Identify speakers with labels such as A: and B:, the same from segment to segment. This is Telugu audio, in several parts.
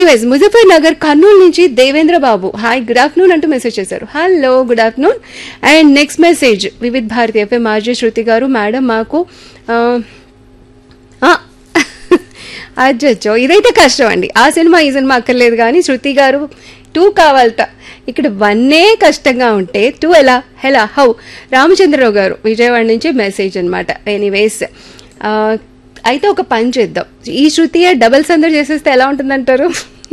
A: ఎనీవేస్ ముజఫర్ నగర్ కర్నూలు నుంచి Devendra Babu hi good afternoon అంటూ మెసేజ్ చేశారు hello good afternoon and next message Vividh Bharati FM RJ Shruti garu madam మాకు ఆ, ఆ, అచ్చచ్చో ఇదైతే కష్టం అండి ఆ సినిమా ఈ సినిమా అక్కర్లేదు కానీ శృతి గారు టూ కావాలట ఇక్కడ వన్నే కష్టంగా ఉంటే టూ ఎలా హెలా హౌ రామచంద్రరావు గారు విజయవాడ నుంచి మెసేజ్ అనమాట ఎనీవేస్ అయితే ఒక పని చేద్దాం ఈ శృతి డబల్ సందర్ చేసేస్తే ఎలా ఉంటుందంటారు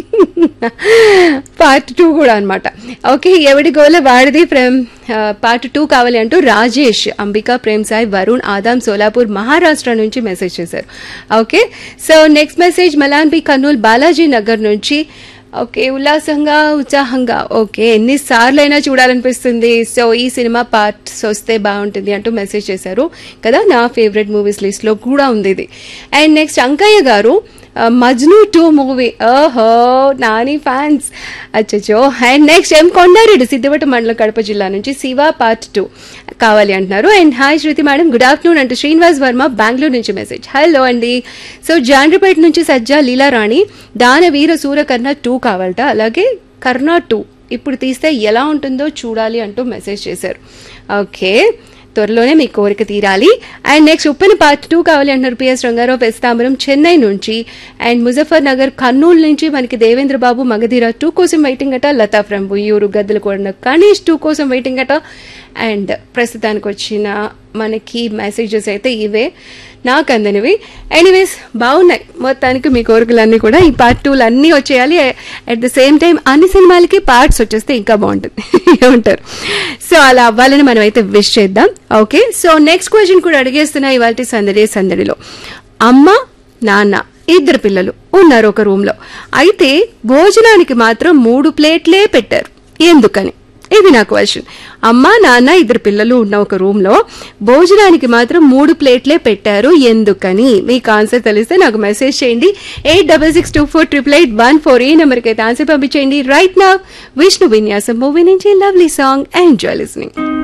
A: పార్ట్ టూ కూడా అనమాట ఓకే ఎవడి గోల వాడిది ప్రేమ్ పార్ట్ టూ కావాలి అంటూ రాజేష్ అంబికా ప్రేమ్ సాయి వరుణ్ ఆదాం సోలాపూర్ మహారాష్ట్ర నుంచి మెసేజ్ చేశారు okay so next message Malanbi Kurnool Balaji Nagar నుంచి ఓకే ఉల్లాసంగా ఉత్సాహంగా ఓకే ఎన్నిసార్లు అయినా చూడాలనిపిస్తుంది సో ఈ సినిమా పార్ట్స్ వస్తే బాగుంటుంది అంటూ మెసేజ్ చేశారు కదా నా ఫేవరెట్ మూవీస్ లిస్ట్లో కూడా ఉంది ఇది అండ్ నెక్స్ట్ అంకయ్య గారు ఆ, మజ్ను టూ మూవీ ఓహో నాని ఫ్యాన్స్ అచ్చచ్చో and next M Kondareddy Siddipet మండలం కడప జిల్లా నుంచి శివ పార్ట్ టూ కావాలి అంటున్నారు and hi Shruti madam good afternoon అంటూ శ్రీనివాస్ వర్మ బెంగళూరు నుంచి మెసేజ్ హలో అండి సో జాండ్రిపేట నుంచి సజ్జా లీలారాణి దాన వీర సూరకర్ణ టూ కావాలట అలాగే కర్ణ టూ ఇప్పుడు తీస్తే ఎలా ఉంటుందో చూడాలి అంటూ మెసేజ్ చేశారు ఓకే త్వరలోనే మీ కోరిక తీరాలి and next Uppena part two కావాలి అంటున్నారు పిఎస్ రంగారావు పెస్తాంబరం చెన్నై నుంచి అండ్ ముజఫర్ నగర్ కర్నూలు నుంచి మనకి దేవేంద్ర బాబు మగధీర టూ కోసం వెయిటింగ్ అట లతా ఫ్రమ్ బుయ్యూరు గద్దెల కూడా గణేష్ టూ కోసం వెయిటింగ్ అట అండ్ ప్రస్తుతానికి వచ్చిన మనకి మెసేజెస్ అయితే ఇవే నాకు అందినవి ఎనీవేస్ బాగున్నాయి మొత్తానికి మీ కోరికలన్నీ కూడా ఈ పార్ట్ టూలు అన్నీ వచ్చేయాలి అట్ ద సేమ్ టైం అన్ని సినిమాలకి పార్ట్స్ వచ్చేస్తే ఇంకా బాగుంటుంది ఏమంటారు సో అలా అవ్వాలని మనం అయితే విష్ చేద్దాం ఓకే సో నెక్స్ట్ క్వశ్చన్ కూడా అడిగేస్తున్నా ఇవాళ సందడి సందడిలో అమ్మ నాన్న ఇద్దరు పిల్లలు ఉన్నారు ఒక రూమ్ లో అయితే భోజనానికి మాత్రం మూడు ప్లేట్లే పెట్టారు ఎందుకని ఇది నా క్వశ్చన్ అమ్మ నాన్న ఇద్దరు పిల్లలు ఉన్న ఒక రూమ్ లో భోజనానికి మాత్రం మూడు ప్లేట్లే పెట్టారు ఎందుకని మీకు ఆన్సర్ తెలిస్తే నాకు మెసేజ్ చేయండి eight double six two four triple eight one four ఈ నెంబర్కి అయితే ఆన్సర్ పంపించేయండి రైట్ నా విష్ణు విన్యాసం మూవీ నుంచి లవ్లీ సాంగ్ ఎంజాయ్ లిస్నింగ్